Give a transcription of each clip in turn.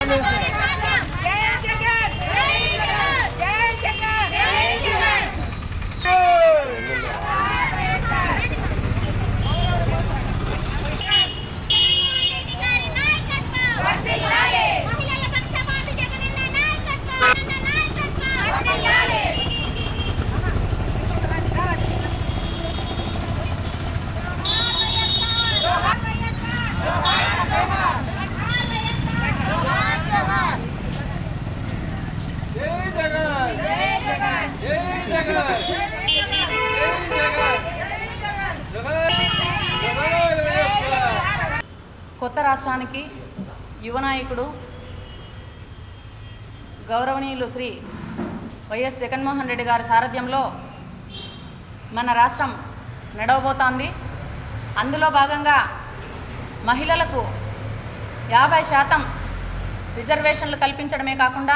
కొత్త రాష్ట్రానికి యువ నాయకుడు గౌరవనీయులు శ్రీ వైఎస్ జగన్మోహన్ రెడ్డి గారి సారథ్యంలో మన రాష్ట్రం నడవబోతోంది అందులో భాగంగా మహిళలకు యాభై శాతం రిజర్వేషన్లు కల్పించడమే కాకుండా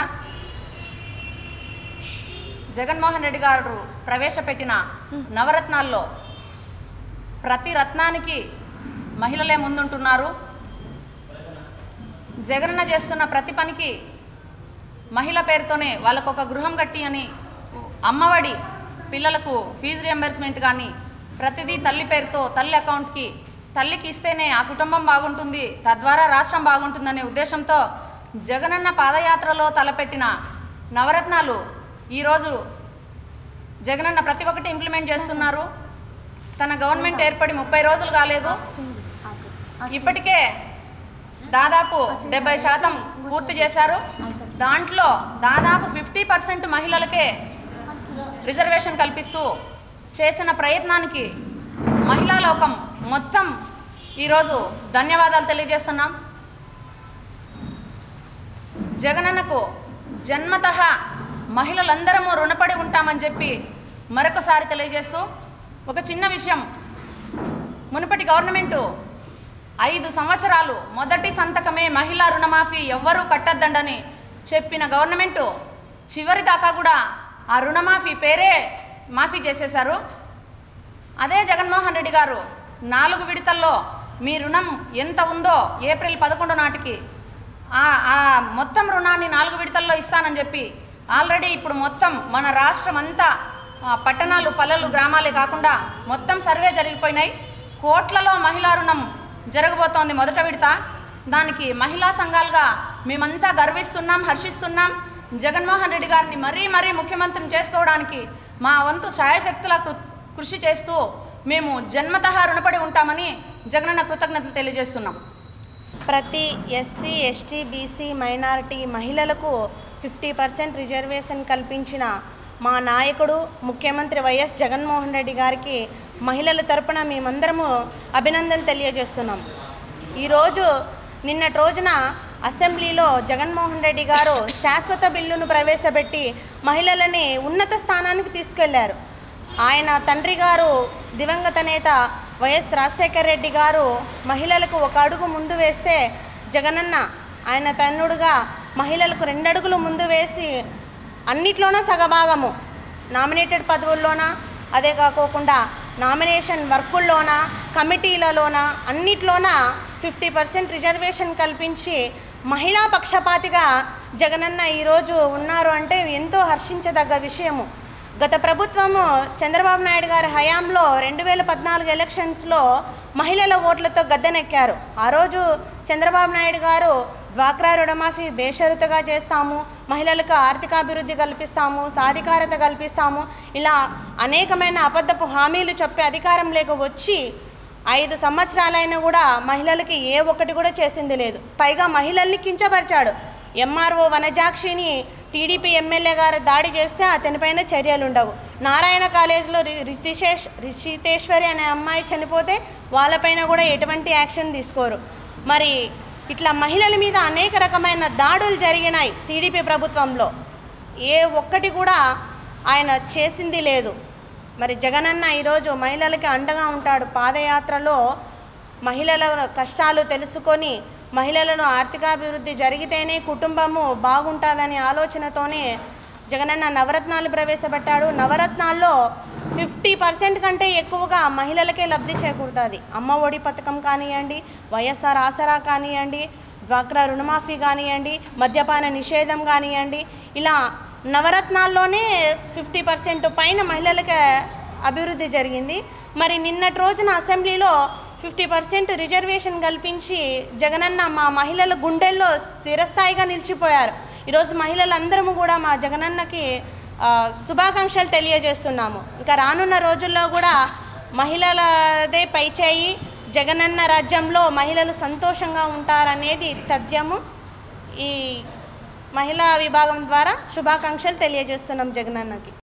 జగన్మోహన్ రెడ్డి గారు ప్రవేశపెట్టిన నవరత్నాల్లో ప్రతి రత్నానికి మహిళలే ముందుంటున్నారు జగనన్న చేస్తున్న ప్రతి పనికి మహిళ పేరుతోనే వాళ్ళకు ఒక గృహం కట్టి అని అమ్మఒడి పిల్లలకు ఫీజు రియంబర్స్మెంట్ కానీ ప్రతిదీ తల్లి పేరుతో తల్లి అకౌంట్కి తల్లికి ఇస్తేనే ఆ కుటుంబం బాగుంటుంది తద్వారా రాష్ట్రం బాగుంటుందనే ఉద్దేశంతో జగనన్న పాదయాత్రలో తలపెట్టిన నవరత్నాలు ఈరోజు జగనన్న ప్రతి ఒక్కటి ఇంప్లిమెంట్ చేస్తున్నారు తన గవర్నమెంట్ ఏర్పడి ముప్పై రోజులు కాలేదు ఇప్పటికే దాదాపు డెబ్బై శాతం పూర్తి చేశారు దాంట్లో దాదాపు ఫిఫ్టీ పర్సెంట్ మహిళలకే రిజర్వేషన్ కల్పిస్తూ చేసిన ప్రయత్నానికి మహిళా లోకం మొత్తం ఈరోజు ధన్యవాదాలు తెలియజేస్తున్నాం జగనన్నకు జన్మత మహిళలందరము రుణపడి ఉంటామని చెప్పి మరొకసారి తెలియజేస్తూ ఒక చిన్న విషయం మునుపటి గవర్నమెంటు ఐదు సంవత్సరాలు మొదటి సంతకమే మహిళా రుణమాఫీ ఎవ్వరూ కట్టద్దండని చెప్పిన గవర్నమెంటు చివరి దాకా కూడా ఆ రుణమాఫీ పేరే మాఫీ చేసేశారు అదే జగన్మోహన్ రెడ్డి గారు నాలుగు విడతల్లో మీ రుణం ఎంత ఉందో ఏప్రిల్ పదకొండు నాటికి ఆ ఆ మొత్తం రుణాన్ని నాలుగు విడతల్లో ఇస్తానని చెప్పి ఆల్రెడీ ఇప్పుడు మొత్తం మన రాష్ట్రం అంతా ఆ, పట్టణాలు పల్లెలు గ్రామాలే కాకుండా మొత్తం సర్వే జరిగిపోయినాయి కోట్లలో మహిళా రుణం జరగబోతోంది మొదట విడత దానికి మహిళా సంఘాలుగా మేమంతా గర్విస్తున్నాం హర్షిస్తున్నాం జగన్మోహన్ రెడ్డి గారిని మరీ మరీ ముఖ్యమంత్రిని చేసుకోవడానికి మా వంతు శాయశక్తుల కృ- కృషి చేస్తూ మేము జన్మతః రుణపడి ఉంటామని జగనన్న కృతజ్ఞతలు తెలియజేస్తున్నాం ప్రతి ఎస్సీ ఎస్టీ బీసీ మైనారిటీ మహిళలకు ఫిఫ్టీ పర్సెంట్ రిజర్వేషన్ కల్పించిన మా నాయకుడు ముఖ్యమంత్రి వైఎస్ జగన్మోహన్ రెడ్డి గారికి మహిళల తరపున మేమందరము అభినందన తెలియజేస్తున్నాం ఈరోజు నిన్నటి రోజున అసెంబ్లీలో జగన్మోహన్ రెడ్డి గారు శాశ్వత బిల్లును ప్రవేశపెట్టి మహిళలని ఉన్నత స్థానానికి తీసుకెళ్లారు ఆయన తండ్రి గారు దివంగత నేత వైఎస్ రాజశేఖర్ రెడ్డి గారు మహిళలకు ఒక అడుగు ముందు వేస్తే జగనన్న ఆయన తన్నుడుగా మహిళలకు రెండడుగులు ముందు వేసి అన్నిట్లోనూ సగభాగము నామినేటెడ్ పదవుల్లోన అదే కాకోకుండా నామినేషన్ వర్కుల్లోన కమిటీలలోన అన్నిట్లోన ఫిఫ్టీ పర్సెంట్ రిజర్వేషన్ కల్పించి మహిళా పక్షపాతిగా జగనన్న ఈరోజు ఉన్నారు అంటే ఎంతో హర్షించదగ్గ విషయము గత ప్రభుత్వము చంద్రబాబు నాయుడు గారి హయాంలో రెండు వేల పద్నాలుగు ఎలక్షన్స్లో మహిళల ఓట్లతో గద్దెనెక్కారు ఆ రోజు చంద్రబాబు నాయుడు గారు డ్వాక్రా రుణమాఫీ బేషరతుగా చేస్తాము మహిళలకు ఆర్థికాభివృద్ధి కల్పిస్తాము సాధికారత కల్పిస్తాము ఇలా అనేకమైన అబద్ధపు హామీలు చెప్పి అధికారంలోకి వచ్చి ఐదు సంవత్సరాలైనా కూడా మహిళలకి ఏ ఒక్కటి కూడా చేసింది లేదు పైగా మహిళల్ని కించపరిచాడు ఎంఆర్ఓ వనజాక్షిని టీడీపీ ఎమ్మెల్యే గారు దాడి చేస్తే అతనిపైన చర్యలు ఉండవు నారాయణ కాలేజీలో రి- రిషితేష్ రిషితేశ్వరి అనే అమ్మాయి చనిపోతే వాళ్ళపైన కూడా ఎటువంటి యాక్షన్ తీసుకోరు మరి ఇట్లా మహిళల మీద అనేక రకమైన దాడులు జరిగినాయి టీడీపీ ప్రభుత్వంలో ఏ ఒక్కటి కూడా ఆయన చేసింది లేదు మరి జగనన్న ఈరోజు మహిళలకి అండగా ఉంటాడు పాదయాత్రలో మహిళల కష్టాలు తెలుసుకొని మహిళలను ఆర్థికాభివృద్ధి జరిగితేనే కుటుంబము బాగుంటుందనే ఆలోచనతోనే జగనన్న నవరత్నాలు ప్రవేశపెట్టాడు నవరత్నాల్లో ఫిఫ్టీ పర్సెంట్ కంటే ఎక్కువగా మహిళలకే లబ్ధి చేకూరుతుంది అమ్మ ఒడి పథకం కానివ్వండి వైఎస్ఆర్ ఆసరా కానివ్వండి డ్వాక్రా రుణమాఫీ కానివ్వండి మద్యపాన నిషేధం కానివ్వండి ఇలా నవరత్నాల్లోనే ఫిఫ్టీ పర్సెంట్ పైన మహిళలకు అభివృద్ధి జరిగింది మరి నిన్నటి రోజున అసెంబ్లీలో ఫిఫ్టీ పర్సెంట్ రిజర్వేషన్ కల్పించి జగనన్న మా మహిళల గుండెల్లో స్థిరస్థాయిగా నిలిచిపోయారు ఈరోజు మహిళలందరము కూడా మా జగనన్నకి ఆ, శుభాకాంక్షలు తెలియజేస్తున్నాము ఇంకా రానున్న రోజుల్లో కూడా మహిళలదే పైచేయి జగనన్న రాజ్యంలో మహిళలు సంతోషంగా ఉంటారనేది తథ్యము ఈ మహిళా విభాగం ద్వారా శుభాకాంక్షలు తెలియజేస్తున్నాం జగనన్నకి